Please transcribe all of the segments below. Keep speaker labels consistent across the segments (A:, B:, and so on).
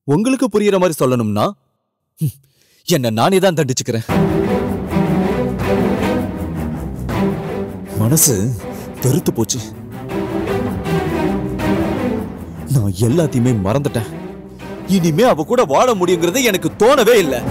A: உங்களுக்கு புரியுற மாதிரி சொல்லணும்னா ஹம், என்ன நானே தான் தண்டிச்சுக்கிறேன் மனசு வெறுத்து போச்சு நான் எல்லாத்தையுமே மறந்துட்டேன் இனிமே அவ கூட வாழ முடியுங்கிறது எனக்கு தோணவே இல்லை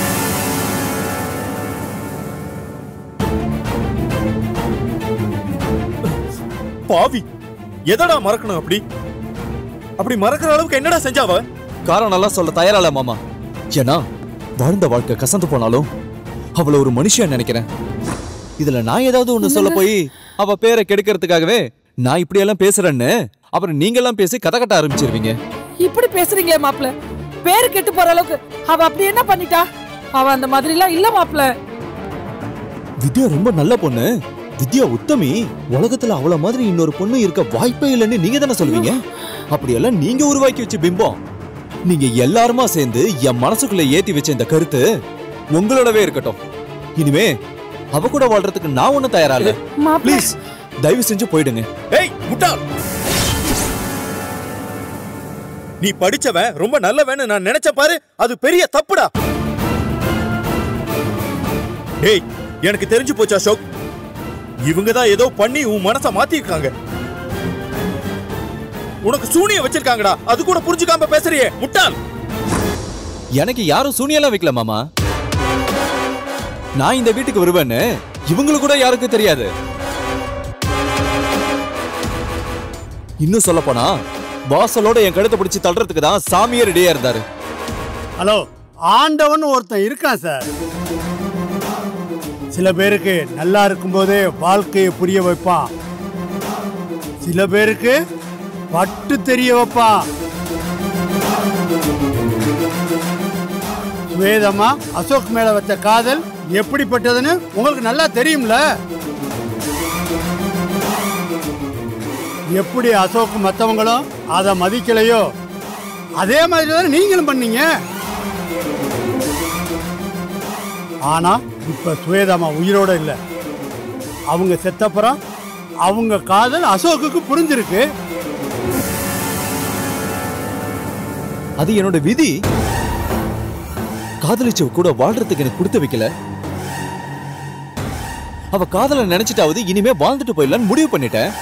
B: பாவி எதடா மறக்கணும் அப்படி அப்படி மறக்கிற அளவுக்கு என்னடா செஞ்சாவ
A: காரணம் எல்லாம் சொல்ல தயாரா மாமா ஏன்னா வாழ்ந்த வாழ்க்கை கசந்து போனாலும் அவளை ஒரு மனுஷன் நினைக்கிறேன் இதுல நான் ஏதாவது ஒண்ணு சொல்ல போய் அவ பேரை கெடுக்கிறதுக்காகவே நான் இப்படி எல்லாம் பேசுறேன்னு அப்புறம் நீங்க எல்லாம் பேசி கதை கட்ட ஆரம்பிச்சிருவீங்க
C: இப்படி பேசுறீங்களே மாப்ள பேரு கெட்டு போற அளவுக்கு அவ அப்படி என்ன பண்ணிட்டா அவ அந்த மாதிரி எல்லாம் இல்ல மாப்ள
A: வித்யா ரொம்ப நல்ல பொண்ணு வித்யா உத்தமி உலகத்துல அவள மாதிரி இன்னொரு பொண்ணு இருக்க வாய்ப்பே இல்லைன்னு நீங்க தானே சொல்லுவீங்க அப்படியெல்லாம் நீங்க உருவாக்கி வச்ச பிம்பம் நீங்க எல்லாருமா சேர்ந்து என் மனசுக்குள்ள ஏத்தி வச்ச இந்த கருத்து உங்களோடவே இருக்கட்டும் இனிமே அவ கூட வாழ்றதுக்கு நான் ஒண்ணும் தயாரா இல்ல
C: மாப்ள
A: ப்ளீஸ் தயவு செஞ்சு போயிடுங்க
B: ஏய் முட்டாள் நீ படிச்சவன் ரொம்ப நல்லவன்னு நான் நினைச்ச பாரு அது பெரிய தப்புடா ஏய் எனக்கு தெரிஞ்சு போச்சு அசோக் இவங்க தான் ஏதோ பண்ணி உன் மனச மாத்திருக்காங்க உனக்கு சூனிய வச்சிருக்காங்கடா அது கூட புரிஞ்சுக்காம பேசுறியே முட்டாள்
A: எனக்கு யாரும் சூனியெல்லாம் வைக்கல மாமா நான் இந்த வீட்டுக்கு வருவேன்னு இவங்களுக்கு கூட யாருக்கும் தெரியாது இன்னும் சொல்ல போனா வாசலோட என் கழுத்தை பிடிச்சு தள்ளுறதுக்கு தான் சாமியே ரெடியா இருந்தாரு
D: ஹலோ ஆண்டவன் ஒருத்தன் இருக்கான் சார் சில பேருக்கு நல்லா இருக்கும்போதே வாழ்க்கையை புரிய வைப்பான் சில பேருக்கு பட்டு தெரிய வைப்பான் வேதமா அசோக் மேல வச்ச காதல் எப்படிப்பட்டதுன்னு உங்களுக்கு நல்லா தெரியும்ல எப்படி அசோக் மற்றவங்களும் அதை மதிக்கலையோ அதே மாதிரி தானே நீங்களும் பண்ணீங்க ஆனா இப்ப சுவேதாமா உயிரோட இல்ல அவங்க செத்தப்புறம் அவங்க காதல் அசோக்குக்கு புரிஞ்சிருக்கு
A: அது என்னோட விதி காதலிச்சவ கூட வாழ்றதுக்கு எனக்கு கொடுத்து வைக்கல அவ காதலை நினைச்சிட்டாவது இனிமே வாழ்ந்துட்டு போயிடலான்னு முடிவு பண்ணிட்டேன்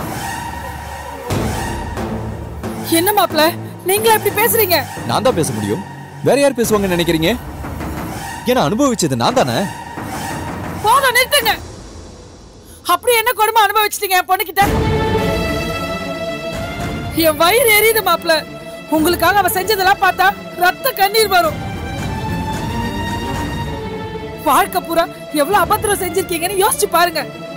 C: என்ன மாப்ள நீங்களா இப்படி பேசுறீங்க
A: நான் தான் பேச முடியும் வேற யார் பேசுவாங்கன்னு நினைக்கிறீங்க ஏன்னா அனுபவிச்சது நான் தானே
C: போதும் நிறுத்துங்க அப்படி என்ன கொடுமை அனுபவிச்சிட்டீங்க என் பொண்ணுகிட்ட என் வயிறு எரியுது மாப்ள உங்களுக்காக அவ செஞ்சதெல்லாம் பார்த்தா ரத்த கண்ணீர் வரும் வாழ்க்கை பூரா எவ்வளவு அபத்திரம் செஞ்சிருக்கீங்கன்னு யோசிச்சு பாருங்க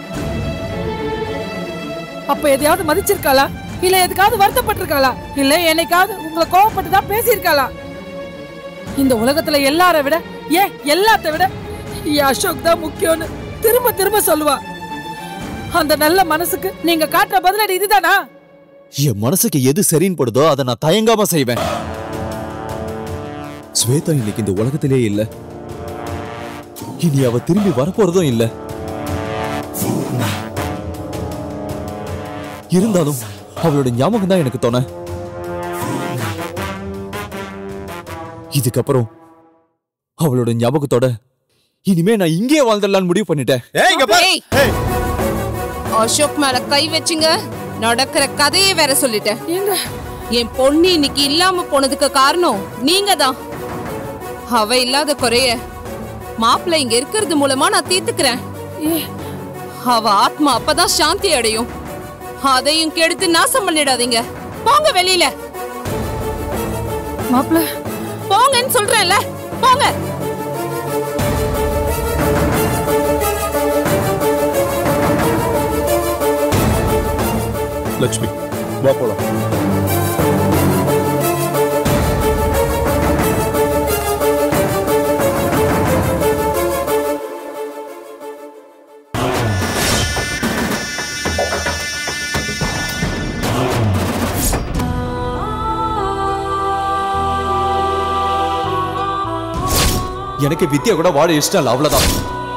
C: அப்ப எதையாவது மதிச்சிருக்காளா இல்ல எதுக்காவது வருத்தப்பட்டிருக்காளா இல்ல என்னைக்காவது உங்களை கோவப்பட்டு தான் பேசியிருக்காளா இந்த உலகத்துல எல்லார விட ஏன் எல்லாத்த விட என் அசோக் தான் முக்கியம்னு திரும்ப திரும்ப சொல்லுவா அந்த நல்ல மனசுக்கு நீங்க காட்டுற பதிலடி இதுதானா
A: என் மனசுக்கு எது சரின்னு படுதோ அதை நான் தயங்காம செய்வேன் ஸ்வேதா இன்னைக்கு இந்த உலகத்திலே இல்ல இனி அவ திரும்பி வரப்போறதும் இல்ல இருந்தாலும் அவளோட ஞாபகம் தான் எனக்கு தோண இதுக்கப்புறம் அவளோட ஞாபகத்தோட இனிமே நான் இங்கேயே வாழ்ந்துடலான்னு முடிவு பண்ணிட்டேன்
B: ஏய் இங்க பாரு
E: ஏய்.
B: ஏய்
E: அசோக் மேல கை வச்சுங்க நடக்கிற கதையே வேற சொல்லிட்டேன்
C: ஏங்க
E: என் பொண்ணு இன்னைக்கு இல்லாம போனதுக்கு காரணம் நீங்க தான் அவ இல்லாத குறைய மாப்பிள்ளை இங்க இருக்கிறது மூலமா நான் தீர்த்துக்கிறேன் அவ ஆத்மா அப்பதான் சாந்தி அடையும் அதையும் கெடுத்து நாசம் பண்ணிடாதீங்க போங்க வெளியில
C: மாப்பிள்ள
E: போங்கன்னு சொல்றேன்ல போங்க
B: லட்சுமி வா போலாம்
A: எனக்கு வித்யா கூட வாழ இஷ்டம் இல்ல அவ்வளவுதான்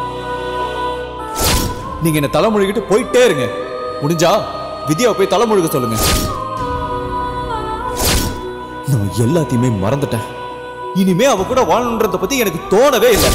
A: நீங்க என்ன தலைமொழிகிட்டு போயிட்டே இருங்க முடிஞ்சா வித்யாவை போய் தலைமொழிக சொல்லுங்க நான் எல்லாத்தையுமே மறந்துட்டேன் இனிமே அவ கூட வாழணுன்றத பத்தி எனக்கு தோணவே இல்லை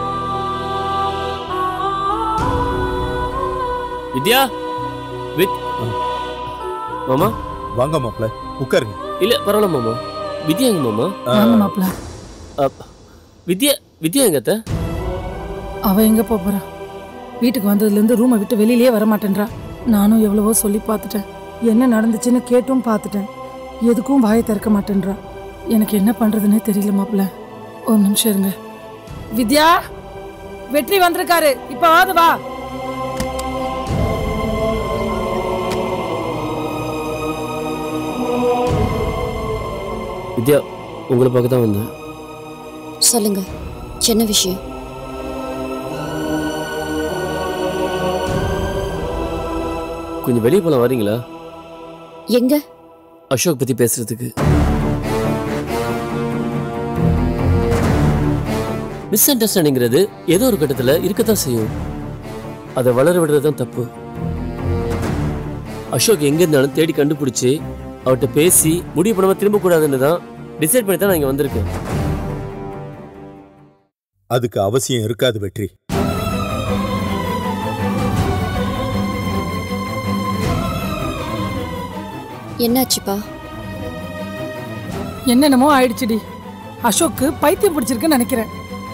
F: வித்யா வித் மாமா
B: வாங்க மாப்ள உட்காருங்க
F: இல்ல பரவாயில்ல மாமா வித்யா எங்க மாமா
C: வாங்க மாப்பிள
F: அப், வித்யா வித்யா எங்க அத்தை
C: அவ எங்க போப் போறா வீட்டுக்கு வந்ததுல இருந்து ரூமை விட்டு வெளியிலயே வர மாட்டேன்றா நானும் எவ்வளவோ சொல்லி பார்த்துட்டேன் என்ன நடந்துச்சுன்னு கேட்டும் பார்த்துட்டேன் எதுக்கும் வாயை திறக்க மாட்டேன்றா எனக்கு என்ன பண்றதுன்னே தெரியல மாப்பிள ஒரு நிமிஷம் இருங்க வித்யா வெற்றி வந்திருக்காரு இப்ப வாது வா
F: வித்யா உங்களை பார்க்க தான் வந்தேன்
G: சொல்லுங்க சின்ன விஷயம்
F: கொஞ்சம் வெளியே போலாம் வரீங்களா
G: எங்க
F: அசோக் பத்தி பேசுறதுக்கு மிஸ் அண்டர்ஸ்டாண்டிங்கிறது ஏதோ ஒரு கட்டத்துல இருக்கத்தான் செய்யும் அதை வளர விடுறது தான் தப்பு அசோக் எங்க இருந்தாலும் தேடி கண்டுபிடிச்சு அவர்கிட்ட பேசி முடிவு பண்ணாம திரும்ப கூடாதுன்னு தான் டிசைட் பண்ணி தான் நான் இங்க வந்திருக்கேன்
B: அதுக்கு அவசியம் இருக்காது வெற்றி
G: என்னாச்சுப்பா
C: என்னென்னமோ ஆயிடுச்சுடி அசோக்கு பைத்தியம் பிடிச்சிருக்குன்னு நினைக்கிறேன்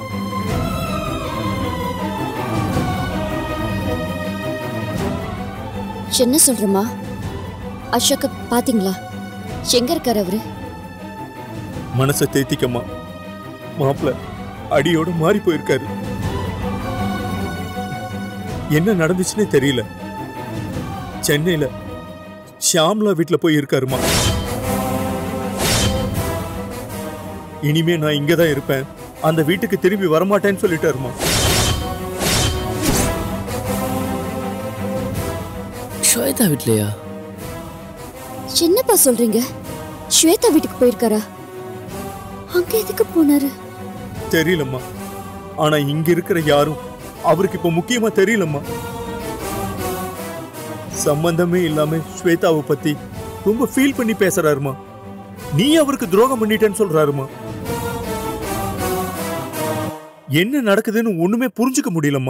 G: என்ன சொல்றமா அசோக்க பாத்தீங்களா எங்க இருக்காரு அவரு
B: மனசை தேத்திக்கம்மா மாப்ள அடியோட மாறி போயிருக்காரு என்ன நடந்துச்சுன்னே தெரியல சென்னையில ஷியாம்லா வீட்ல போய் இருக்காருமா இனிமே நான் இங்க தான் இருப்பேன் அந்த வீட்டுக்கு திரும்பி வரமாட்டேன்னு சொல்லிட்டாருமா
F: ஸ்வேதா வீட்லையா
G: என்னப்பா சொல்றீங்க ஸ்வேதா வீட்டுக்கு போயிருக்காரா அங்க எதுக்கு போனாரு
B: தெரியலம்மா ஆனா இங்க இருக்கிற யாரும் அவருக்கு இப்ப முக்கியமா தெரியலம்மா சம்பந்தமே இல்லாம ஸ்வேதாவை பத்தி ரொம்ப ஃபீல் பண்ணி பேசுறாருமா நீ அவருக்கு துரோகம் பண்ணிட்டேன்னு சொல்றாருமா என்ன நடக்குதுன்னு ஒண்ணுமே புரிஞ்சுக்க முடியலம்மா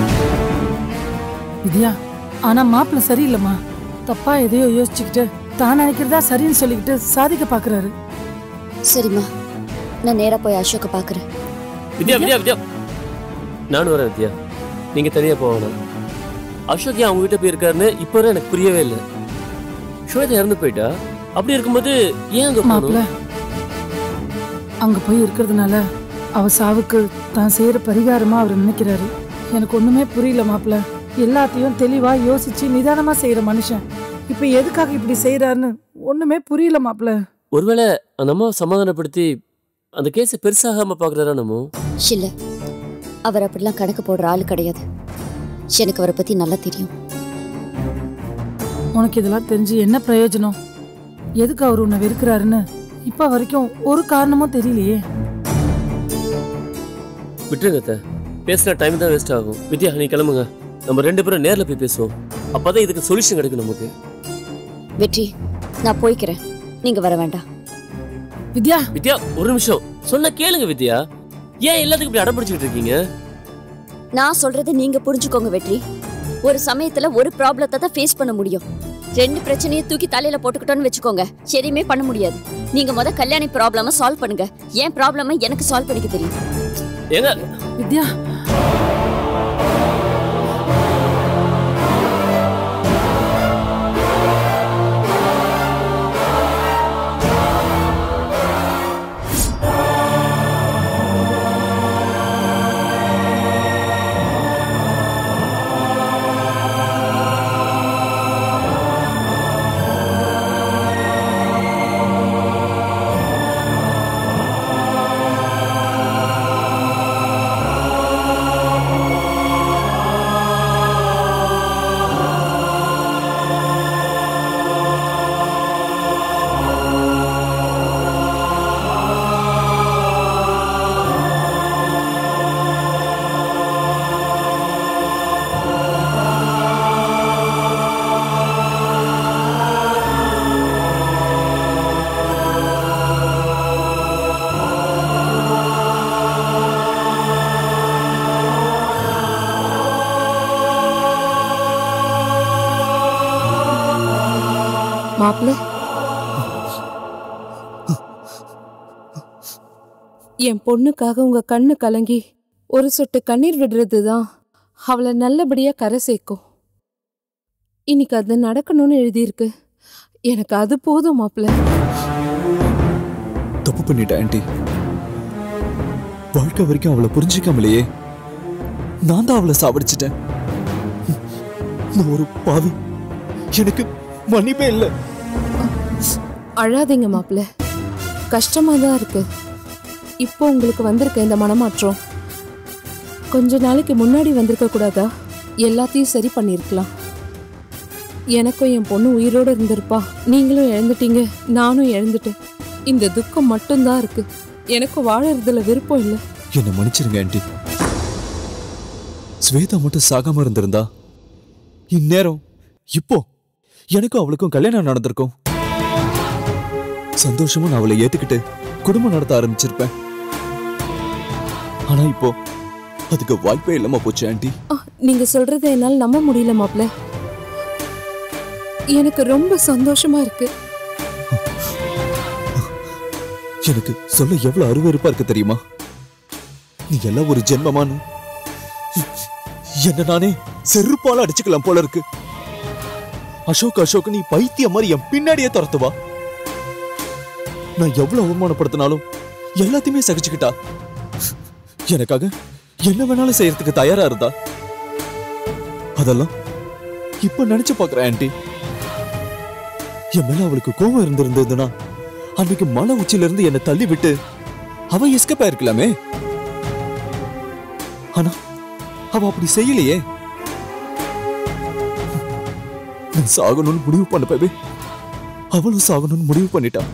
C: வித்யா ஆனா மாப்பிள்ள சரியில்லைம்மா தப்பா எதையோ யோசிச்சுக்கிட்டு தான் நினைக்கிறதா சரின்னு சொல்லிக்கிட்டு சாதிக்க பாக்குறாரு
G: சரிம்மா நான் நேரா போய் அசோக்க பாக்குறேன்
F: வித்யா வித்யா வித்யா நானும் வரேன் வித்யா நீங்க தனியா போகணும் அசோக் ஏன் அவங்க வீட்டை போயிருக்காருன்னு இப்போ வரை எனக்கு புரியவே இல்லை ஸ்வேதா இறந்து போயிட்டா அப்படி இருக்கும்போது ஏன் அங்க
C: மாப்பிள்ள
F: போகணும்
C: அங்க போய் இருக்கிறதுனால அவ சாவுக்கு தான் செய்யற பரிகாரமா அவர் நினைக்கிறாரு எனக்கு ஒண்ணுமே புரியல மாப்பிள்ள எல்லாத்தையும் தெளிவா யோசிச்சு நிதானமா செய்யற மனுஷன் இப்ப எதுக்காக இப்படி செய்யறாருன்னு ஒண்ணுமே புரியல மாப்பிள்ள
F: ஒருவேளை அந்த அம்மாவை சமாதானப்படுத்தி அந்த கேஸை பெருசாகாம பாக்குறாரா நம்ம
G: இல்ல அவர் அப்படிலாம் கணக்கு போடுற ஆளு கிடையாது எனக்கு அவரை பத்தி நல்லா தெரியும்
C: உனக்கு இதெல்லாம் தெரிஞ்சு என்ன பிரயோஜனம் எதுக்கு அவர் உன்னை வெறுக்கிறாருன்னு இப்ப வரைக்கும் ஒரு காரணமும் தெரியலையே
F: விட்டுருங்க அத்தை பேசின டைம் தான் வேஸ்ட் ஆகும் வித்யா நீ கிளம்புங்க நம்ம ரெண்டு பேரும் நேர்ல போய் பேசுவோம் அப்பதான் இதுக்கு சொல்யூஷன் கிடைக்கும் நமக்கு
G: வெற்றி நான் போய்க்கிறேன் நீங்க வர வேண்டாம்
C: வித்யா
F: வித்யா ஒரு நிமிஷம் சொன்ன கேளுங்க வித்யா ஏன் எல்லாத்துக்கும் இப்படி அடம்பிடிச்சிட்டு இருக்கீங்க
G: நான் சொல்றதை நீங்க புரிஞ்சுக்கோங்க வெற்றி ஒரு சமயத்துல ஒரு ப்ராப்ளத்தை தான் ஃபேஸ் பண்ண முடியும் ரெண்டு பிரச்சனையை தூக்கி தலையில போட்டுக்கிட்டோன்னு வச்சுக்கோங்க எதையுமே பண்ண முடியாது நீங்க முத கல்யாணி ப்ராப்ளம சால்வ் பண்ணுங்க என் ப்ராப்ளம எனக்கு சால்வ் பண்ணிக்க தெரியும்
F: ஏங்க
C: வித்யா
E: மாப்பிள்ள என் பொண்ணுக்காக உங்க கண்ணு கலங்கி ஒரு சொட்டு கண்ணீர் விடுறது தான் அவளை நல்லபடியா கரை சேர்க்கும் இன்னைக்கு அது நடக்கணும்னு எழுதியிருக்கு எனக்கு அது போதும் மாப்பிள்ள
A: தப்பு பண்ணிட்டேன் ஆண்டி வாழ்க்கை வரைக்கும் அவளை புரிஞ்சிக்காமலேயே நான் தான் அவளை சாவடிச்சிட்டேன் நான் ஒரு பாவி எனக்கு மன்னிப்பே இல்லை
E: அழாதீங்க மாப்பிள்ள கஷ்டமா தான் இருக்கு இப்போ உங்களுக்கு வந்திருக்க இந்த மனமாற்றம் கொஞ்ச நாளைக்கு முன்னாடி வந்திருக்க கூடாதா எல்லாத்தையும் சரி பண்ணியிருக்கலாம் எனக்கும் என் பொண்ணு உயிரோட இருந்திருப்பா நீங்களும் இழந்துட்டீங்க நானும் இழந்துட்டேன் இந்த துக்கம் மட்டும்தான் இருக்கு எனக்கு வாழறதுல விருப்பம் இல்லை
A: என்னை மன்னிச்சிருங்க ஆண்டி ஸ்வேதா மட்டும் சாகாம இருந்திருந்தா இந்நேரம் இப்போ எனக்கும் அவளுக்கும் கல்யாணம் நடந்திருக்கும் சந்தோஷமா நான் அவளை ஏத்துக்கிட்டு குடும்பம் நடத்த ஆரம்பிச்சிருப்பேன் ஆனா இப்போ அதுக்கு வாய்ப்பே இல்லாம போச்சு ஆண்டி
E: ஆ, நீங்க சொல்றதை என்னால் நம்ப முடியல மாப்ள எனக்கு ரொம்ப சந்தோஷமா இருக்கு
A: எனக்கு சொல்ல எவ்வளவு அருவருப்பா இருக்கு தெரியுமா நீ எல்லாம் ஒரு ஜென்மமானு என்ன நானே செருப்பால அடிச்சுக்கலாம் போல இருக்கு அசோக் அசோக் நீ பைத்திய மாதிரி என் பின்னாடியே துரத்துவா நான் எவ்வளவு அவமானப்படுத்தினாலும் எல்லாத்தையுமே சகிச்சுக்கிட்டா எனக்காக என்ன வேணாலும் செய்யறதுக்கு தயாரா இருந்தா அதெல்லாம் இப்ப நினைச்சு பாக்குறேன் ஆன்ட்டி என் மேல அவளுக்கு கோபம் இருந்திருந்ததுன்னா அன்னைக்கு மலை உச்சியில இருந்து என்னை தள்ளி விட்டு அவ எஸ்கப் ஆயிருக்கலாமே ஆனா அவ அப்படி செய்யலையே நான் சாகணும்னு முடிவு பண்ண பேபி அவளும் சாகணும்னு முடிவு பண்ணிட்டான்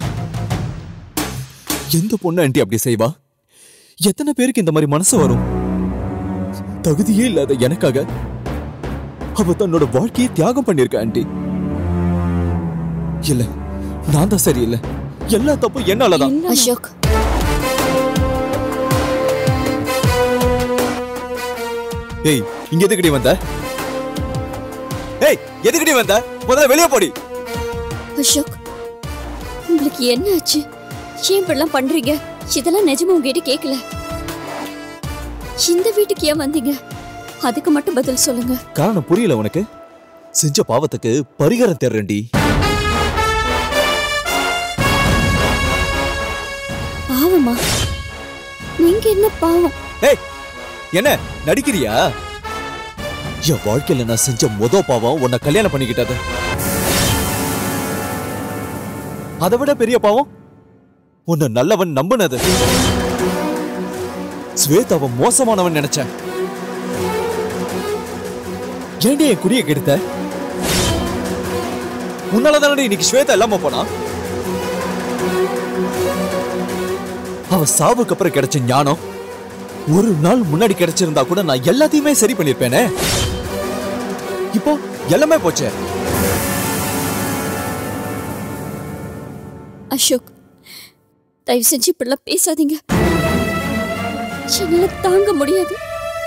A: எந்த பொண்ணு ஆண்டி அப்படி செய்வா எத்தனை பேருக்கு இந்த மாதிரி மனசு வரும் தகுதியே இல்லாத எனக்காக அவ தன்னோட வாழ்க்கையை தியாகம் பண்ணிருக்க ஆண்டி இல்ல நான் தான் சரியில்லை எல்லா தப்பும் என்னாலதான்
G: அசோக்
A: ஏய் இங்க எதுக்குடி வந்த ஏய் எதுக்குடி வந்த முதல்ல வெளியே போடி
G: அசோக் உங்களுக்கு என்ன ஆச்சு ஏன் இப்படிலாம் பண்றீங்க இதெல்லாம் நிஜமா உங்ககிட்ட கேட்கல இந்த வீட்டுக்கு ஏன் வந்தீங்க அதுக்கு மட்டும் பதில் சொல்லுங்க
A: காரணம் புரியல உனக்கு செஞ்ச பாவத்துக்கு பரிகாரம் தேடுறேன்டி
G: பாவமா நீங்க என்ன பாவம்
A: ஏய் என்ன நடிக்கிறியா என் வாழ்க்கையில நான் செஞ்ச முத பாவம் உன்னை கல்யாணம் பண்ணிக்கிட்டது அதை விட பெரிய பாவம் உன்னை நல்லவன் நம்பினது ஸ்வேதாவை மோசமானவன் நினைச்சேன் ஏன்டி என் குடிய கெடுத்த உன்னால தானே இன்னைக்கு ஸ்வேதா இல்லாம போனா அவ சாவுக்கு அப்புறம் கிடைச்ச ஞானம் ஒரு நாள் முன்னாடி கிடைச்சிருந்தா கூட நான் எல்லாத்தையுமே சரி பண்ணிருப்பேனே இப்போ எல்லாமே போச்சே
G: அசோக் தயவு செஞ்சு இப்படிலாம் பேசாதீங்க என்னால தாங்க முடியாது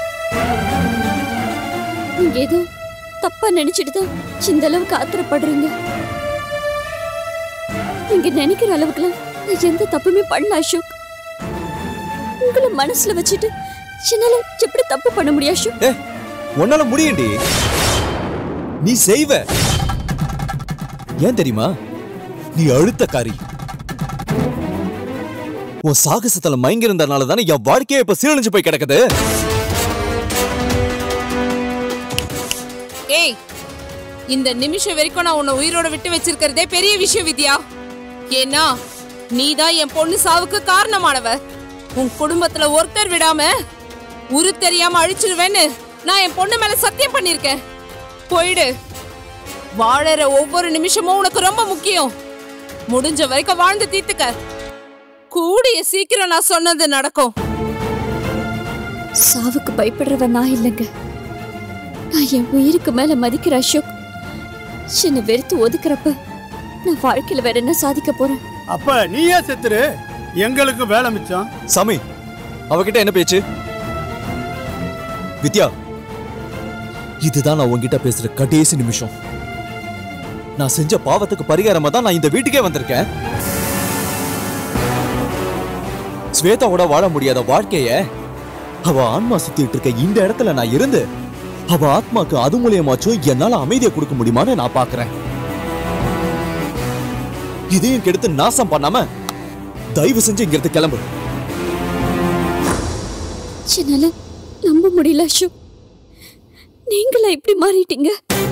G: நீங்க ஏதோ தப்பா நினைச்சிட்டு தான் இந்த அளவுக்கு ஆத்திரப்படுறீங்க நீங்க நினைக்கிற அளவுக்குலாம் நான் எந்த தப்புமே பண்ணல அசோக் உங்களை மனசுல வச்சுட்டு என்னால எப்படி தப்பு பண்ண முடியும் அசோக்
A: ஏ உன்னால முடியும்டி நீ செய்வ ஏன் தெரியுமா நீ அழுத்தக்காரி உன் சாகசத்துல மயங்கி இருந்தனால தானே என் வாழ்க்கையே இப்ப சீரழிஞ்சு போய் கிடக்குது
E: ஏய் இந்த நிமிஷம் வரைக்கும் நான் உன்னை உயிரோட விட்டு வச்சிருக்கிறதே பெரிய விஷயம் வித்யா ஏன்னா நீதான் என் பொண்ணு சாவுக்கு காரணமானவ உன் குடும்பத்துல ஒருத்தர் விடாம உரு தெரியாம அழிச்சிருவேன்னு நான் என் பொண்ணு மேல சத்தியம் பண்ணிருக்கேன் போயிடு வாழற ஒவ்வொரு நிமிஷமும் உனக்கு ரொம்ப முக்கியம் முடிஞ்ச வரைக்கும் வாழ்ந்து தீர்த்துக்க கூடிய சீக்கிரம் நான் சொன்னது நடக்கும்
G: சாவுக்கு பயப்படுறவன் நான் இல்லைங்க நான் என் உயிருக்கு மேல மதிக்கிற அசோக் என்னை வெறுத்து ஒதுக்குறப்ப நான் வாழ்க்கையில வேற என்ன சாதிக்க போறேன்
D: அப்ப நீயே செத்துரு எங்களுக்கு வேலை மிச்சம்
A: சாமி அவகிட்ட என்ன பேச்சு வித்யா இதுதான் நான் உன்கிட்ட பேசுற கடைசி நிமிஷம் நான் செஞ்ச பாவத்துக்கு பரிகாரமா தான் நான் இந்த வீட்டுக்கே வந்திருக்கேன் ஸ்வேதாவோட வாழ முடியாத வாழ்க்கைய அவ ஆன்மா சுத்திட்டு இருக்க இந்த இடத்துல நான் இருந்து அவ ஆத்மாக்கு அது மூலியமாச்சும் என்னால அமைதியை கொடுக்க முடியுமான்னு நான் பாக்குறேன் இதையும் கெடுத்து நாசம் பண்ணாம தயவு செஞ்சு இங்க இருந்து கிளம்பு
G: என்னால நம்ப முடியல அசோக் நீங்களா இப்படி மாறிட்டீங்க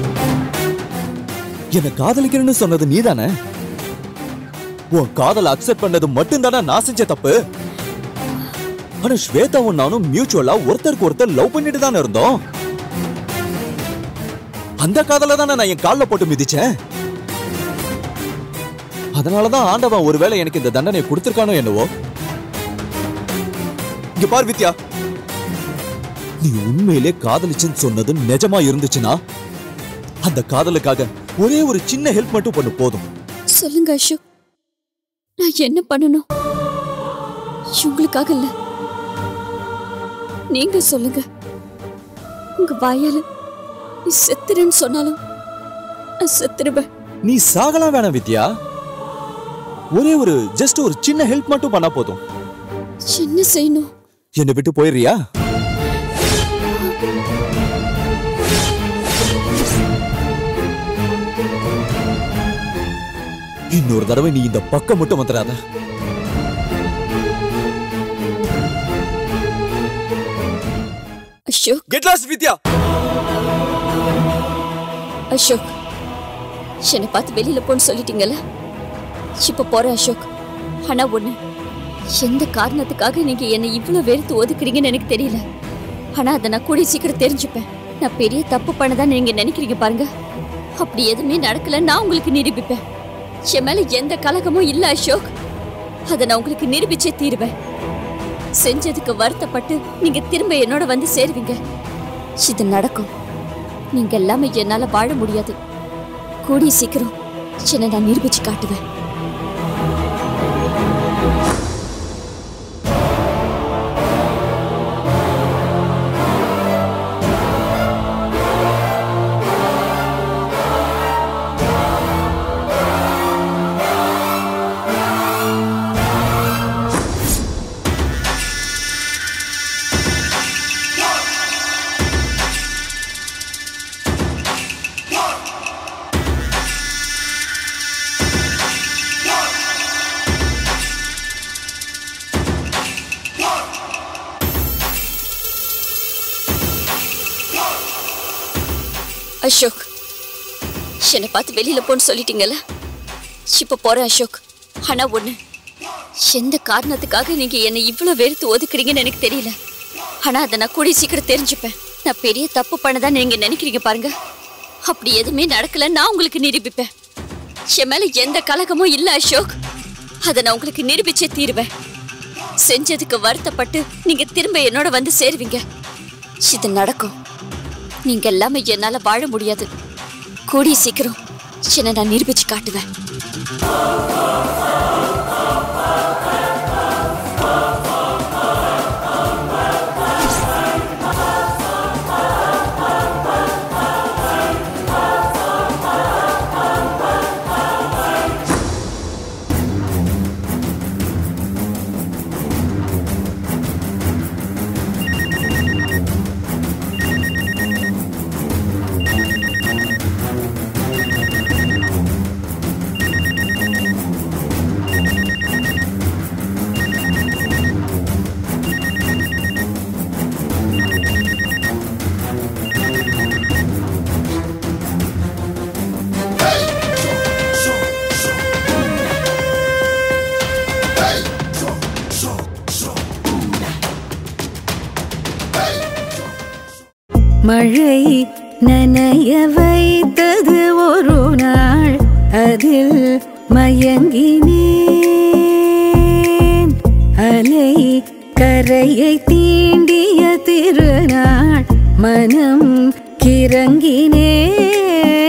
A: என்ன காதலிக்கிறேன்னு சொன்னது நீதானே உன் காதலை அக்செப்ட் பண்ணது மட்டும்தானே நான் செஞ்ச தப்பு ஆனா ஸ்வேதாவும் நானும் மியூச்சுவலா ஒருத்தருக்கு ஒருத்தர் லவ் பண்ணிட்டு தானே இருந்தோம் அந்த காதல தானே நான் என் கால்ல போட்டு மிதிச்சேன் அதனாலதான் ஆண்டவன் ஒருவேளை எனக்கு இந்த தண்டனை கொடுத்திருக்கானோ என்னவோ இங்க பார் வித்யா நீ உண்மையிலே காதலிச்சுன்னு சொன்னது நிஜமா இருந்துச்சுன்னா அந்த காதலுக்காக ஒரே ஒரு சின்ன ஹெல்ப் மட்டும் பண்ணு போதும்
G: சொல்லுங்க அசோக் நான் என்ன பண்ணணும் உங்களுக்காக இல்ல நீங்க சொல்லுங்க உங்க வாயால நீ செத்துறேன்னு சொன்னாலும் நான் செத்துருவேன்
A: நீ சாகலாம் வேணாம் வித்யா ஒரே ஒரு ஜஸ்ட் ஒரு சின்ன ஹெல்ப் மட்டும் பண்ணா போதும்
G: என்ன செய்யணும்
A: என்னை விட்டு போயிடுறியா இன்னொரு தடவை நீ இந்த பக்கம் மட்டும் வந்துடாத
G: அசோக்
A: கெட் லாஸ்ட் வித்யா
G: அசோக் என்னை பார்த்து வெளியில போன்னு சொல்லிட்டீங்கல்ல இப்ப போறேன் அசோக் ஆனா ஒண்ணு எந்த காரணத்துக்காக நீங்க என்னை இவ்வளவு வெறுத்து ஒதுக்குறீங்கன்னு எனக்கு தெரியல ஆனா அதை நான் கூடிய சீக்கிரம் தெரிஞ்சுப்பேன் நான் பெரிய தப்பு பண்ணதான் நீங்க நினைக்கிறீங்க பாருங்க அப்படி எதுவுமே நடக்கல நான் உங்களுக்கு நிரூபிப்பேன் என் மேல எந்த கலகமும் இல்ல அசோக் அதை நான் உங்களுக்கு நிரூபிச்சே தீருவேன் செஞ்சதுக்கு வருத்தப்பட்டு நீங்க திரும்ப என்னோட வந்து சேருவீங்க இது நடக்கும் நீங்க எல்லாமே என்னால வாழ முடியாது கூடிய சீக்கிரம் என்னை நான் நிரூபிச்சு காட்டுவேன் அசோக் என்னை பார்த்து வெளியில போன்னு சொல்லிட்டீங்கல்ல இப்ப போறேன் அசோக் ஆனா ஒண்ணு எந்த காரணத்துக்காக நீங்க என்னை இவ்வளவு வெறுத்து ஒதுக்குறீங்கன்னு எனக்கு தெரியல ஆனா அதை நான் கூடிய சீக்கிரம் தெரிஞ்சுப்பேன் நான் பெரிய தப்பு பண்ணதான் நீங்க நினைக்கிறீங்க பாருங்க அப்படி எதுவுமே நடக்கல நான் உங்களுக்கு நிரூபிப்பேன் என் மேல எந்த கலகமும் இல்ல அசோக் அதை நான் உங்களுக்கு நிரூபிச்சே தீருவேன் செஞ்சதுக்கு வருத்தப்பட்டு நீங்க திரும்ப என்னோட வந்து சேருவீங்க இது நடக்கும் நீங்க எல்லாமே என்னால வாழ முடியாது கூடிய சீக்கிரம் என்னை நான் நிரூபிச்சு காட்டுவேன்
H: மழை நனைய வைத்தது ஒரு நாள் அதில் மயங்கினேன் அலை கரையை தீண்டிய திருநாள் மனம் கிறங்கினேன்